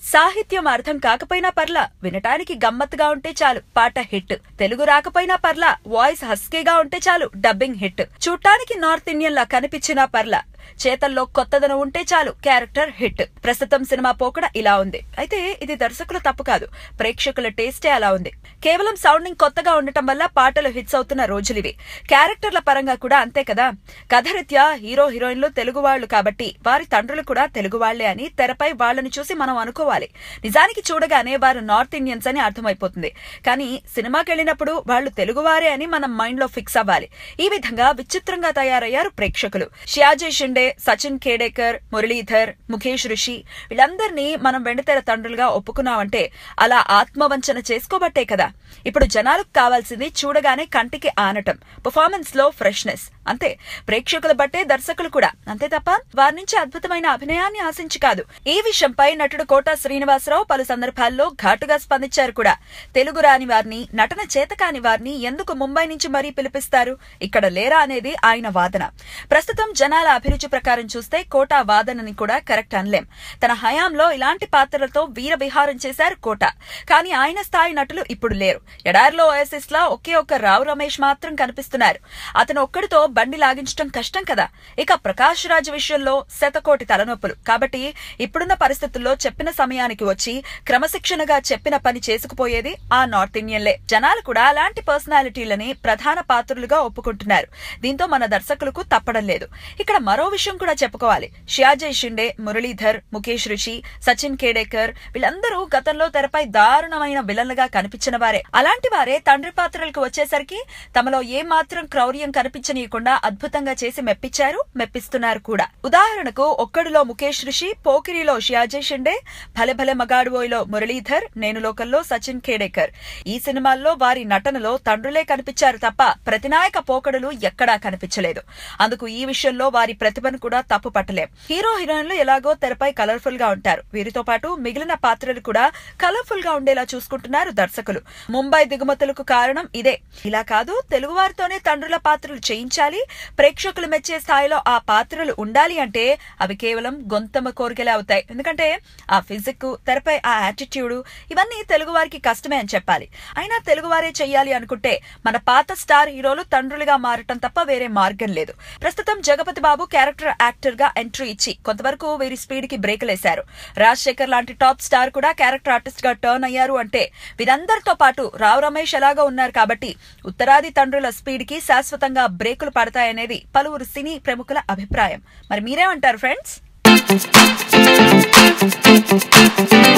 సాహిత్యం అర్థం కాకపోయినా పర్లా వినటానికి గమ్మత్తుగా ఉంటే చాలు పాట హిట్ తెలుగు రాకపోయినా పర్లా వాయిస్ హస్కీగా ఉంటే చాలు డబ్బింగ్ హిట్ చూడటానికి నార్త్ ఇండియన్ లా కనిపించినా పర్లా చేతల్లో కొత్తదనం ఉంటే చాలు క్యారెక్టర్ హిట్ ప్రస్తుతం సినిమా పోకడ ఇలా ఉంది అయితే ఇది దర్శకుల తప్పు కాదు ప్రేక్షకుల టేస్టే అలా ఉంది కేవలం సౌండింగ్ కొత్తగా ఉండటం వల్ల పాటలు హిట్స్ అవుతున్న రోజులివి క్యారెక్టర్ల పరంగా కూడా అంతే కదా కథరీత్యా హీరో హీరోయిన్లు తెలుగు వాళ్ళు కాబట్టి వారి తండ్రులు కూడా తెలుగు వాళ్లే అని తెరపై వాళ్ళని చూసి మనం అనుకోవాలి నిజానికి చూడగానే వారు నార్త్ ఇండియన్స్ అని అర్థమైపోతుంది కానీ సినిమాకి వెళ్ళినప్పుడు వాళ్ళు తెలుగువారే అని మనం మైండ్ లో ఫిక్స్ అవ్వాలి ఈ విధంగా విచిత్రంగా తయారయ్యారు ప్రేక్షకులు షియాజీ షిండే సచిన్ ఖేడేకర్ మురళీధర్ ముఖేష్ ఋషి వీళ్ళందరినీ మనం వెండితెర తండ్రులుగా ఒప్పుకున్నామంటే అలా ఆత్మవంచన చేసుకోబట్టే కదా ఇప్పుడు జనాలకు కావాల్సింది చూడగానే కంటికి ఆనటం పర్ఫార్మెన్స్ లో ఫ్రెష్నెస్ అంతే ప్రేక్షకుల బట్టే దర్శకులు కూడా అంతే తప్ప వారి నుంచి అద్భుతమైన అభినయాన్ని ఆశించి కాదు ఈ విషయంపై నటుడు కోట శ్రీనివాసరావు పలు సందర్భాల్లో ఘాటుగా స్పందించారు కూడా తెలుగు రాని వారిని నటన చేతకాని వారిని ఎందుకు ముంబై నుంచి మరీ పిలిపిస్తారు ఇక్కడ లేరా అనేది ఆయన వాదన ప్రస్తుతం జనాల అభిరుచి ప్రకారం చూస్తే కోట వాదనని కూడా కరెక్ట్ అనలేం తన హయాంలో ఇలాంటి పాత్రలతో వీర విహారం చేశారు కోట కానీ ఆయన స్థాయి నటులు ఇప్పుడు లేరు ఎడారిలో ఓఎస్ఎస్ లా ఒకే ఒక్క రావు రమేష్ మాత్రం కనిపిస్తున్నారు అతను ఒక్కడితో బండి లాగించడం కష్టం కదా ఇక ప్రకాష్ రాజ్ విషయంలో శతకోటి తలనొప్పులు కాబట్టి ఇప్పుడున్న పరిస్థితుల్లో చెప్పిన సమయానికి వచ్చి క్రమశిక్షణగా చెప్పిన పని చేసుకుపోయేది ఆ నార్త్ ఇండియన్లే జనాలు కూడా అలాంటి పర్సనాలిటీలని ప్రధాన పాత్రులుగా ఒప్పుకుంటున్నారు దీంతో మన దర్శకులకు తప్పడం లేదు ఇక్కడ మరో విషయం కూడా చెప్పుకోవాలి షియాజయ్ షిండే మురళీధర్ ముఖేష్ ఋషి సచిన్ కేడేకర్ వీళ్ళందరూ గతంలో తెరపై దారుణమైన విలన్లుగా కనిపించిన వారే అలాంటి వారే తండ్రి పాత్రలకు వచ్చేసరికి తమలో ఏ మాత్రం క్రౌర్యం కనిపించనీయకుండా అద్భుతంగా చేసి మెప్పించారు మెప్పిస్తున్నారు కూడా ఉదాహరణకు ఒక్కడిలో ముఖేష్ ఋషి పోకిరిలో షియాజయ్ షిండే భలే భలే మగాడుబోయ్లో మురళీధర్ నేను లోకల్లో సచిన్ ఖేడేకర్ ఈ సినిమాల్లో వారి నటనలో తండ్రులే కనిపించారు తప్ప ప్రతినాయక పోకడలు ఎక్కడా కనిపించలేదు అందుకు ఈ విషయంలో వారి ప్రతిభను కూడా తప్పు పట్టలేం హీరో హీరోయిన్లు ఎలాగో తెరపై కలర్ఫుల్ గా ఉంటారు వీరితో పాటు మిగిలిన పాత్రలు కూడా కలర్ఫుల్ గా ఉండేలా చూసుకుంటున్నారు దర్శకులు ముంబై దిగుమతులకు కారణం ఇదే ఇలా కాదు తెలుగు వారితోనే తండ్రుల పాత్రలు చేయించాలి ప్రేక్షకులు మెచ్చే స్థాయిలో ఆ పాత్రలు ఉండాలి అంటే అవి కేవలం గొంతమ కోరికలే అవుతాయి ఎందుకంటే ఆ ఫిజిక్ తెరపై ఆ యాటిట్యూడ్ ఇవన్నీ తెలుగు వారికి కష్టమే అని చెప్పాలి అయినా తెలుగు వారే చెయ్యాలి అనుకుంటే మన పాత స్టార్ హీరోలు తండ్రులుగా మారటం తప్ప వేరే మార్గం లేదు ప్రస్తుతం జగపతి బాబు క్యారెక్టర్ యాక్టర్ గా ఎంట్రీ ఇచ్చి కొంతవరకు వీరి స్పీడ్ కి బ్రేకులేశారు రాజశేఖర్ లాంటి టాప్ స్టార్ కూడా క్యారెక్టర్ ఆర్టిస్ట్ గా టర్న్ అయ్యారు అంటే వీరందరితో పాటు రావు రమేష్ ఎలాగో ఉన్నారు కాబట్టి ఉత్తరాది తండ్రుల స్పీడ్ కి శాశ్వతంగా బ్రేకులు పడతాయనేది పలువురు సినీ ప్రముఖుల అభిప్రాయం మరి మీరేమంటారు ఫ్రెండ్స్